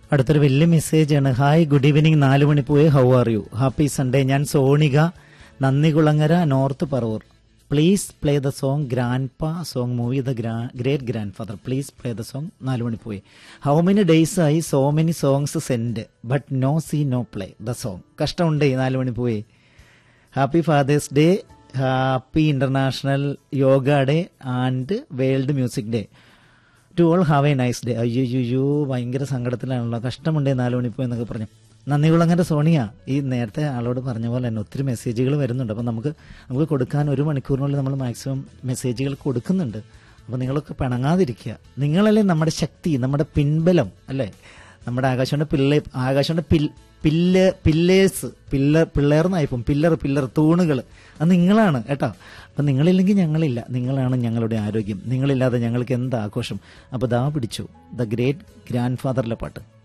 അടുത്തൊരു വലിയ മെസ്സേജ് ആണ് ഹായ് ഗുഡ് ഈവനിങ് നാല് മണി പോയി how are you happy Sunday ഞാൻ Sonika Nandikulangara north Paravur please play the song grandpa song movie the great grandfather please play the song നാല് മണി പോയി ഹൗ മെനി ഡേയ്സ് ആയി so many songs send but no see no play the song കഷ്ടമുണ്ടേ നാല് മണി പോയി happy father's day happy international yoga day and world music day to all have a nice day അയ്യോ അയ്യോ ഭയങ്കര സങ്കടത്തിലാണല്ലോ കഷ്ടമുണ്ടേ നാല് മണിപ്പോ എന്നൊക്കെ പറഞ്ഞു നന്ദികുളങ്ങര സോണിയ ഈ നേരത്തെ ആളോട് പറഞ്ഞ പോലെ തന്നെ ഒത്തിരി മെസ്സേജുകൾ വരുന്നുണ്ട് അപ്പം നമുക്ക് നമുക്ക് കൊടുക്കാൻ ഒരു മണിക്കൂറിനുള്ളിൽ നമ്മൾ മാക്സിമം മെസ്സേജുകൾ കൊടുക്കുന്നുണ്ട് അപ്പം നിങ്ങളൊക്കെ പിണങ്ങാതിരിക്കുക നിങ്ങളല്ലേ നമ്മുടെ ശക്തി നമ്മുടെ പിൻബലം അല്ലേ നമ്മുടെ ആകാശയുടെ പിള്ളേ ആകാശയുടെ പിൽ പില്ല പില്ലേഴ്സ് പില്ലർ പിള്ളേർന്നായിപ്പം പില്ലർ പില്ലർ തൂണുകൾ അത് നിങ്ങളാണ് കേട്ടോ അപ്പം നിങ്ങളില്ലെങ്കിൽ ഞങ്ങളില്ല നിങ്ങളാണ് ഞങ്ങളുടെ ആരോഗ്യം നിങ്ങളില്ലാതെ ഞങ്ങൾക്ക് എന്ത് ആഘോഷം അപ്പോൾ ദാ പിടിച്ചു ദ ഗ്രേറ്റ് ഗ്രാൻഡ് ഫാദറിലെ പാട്ട്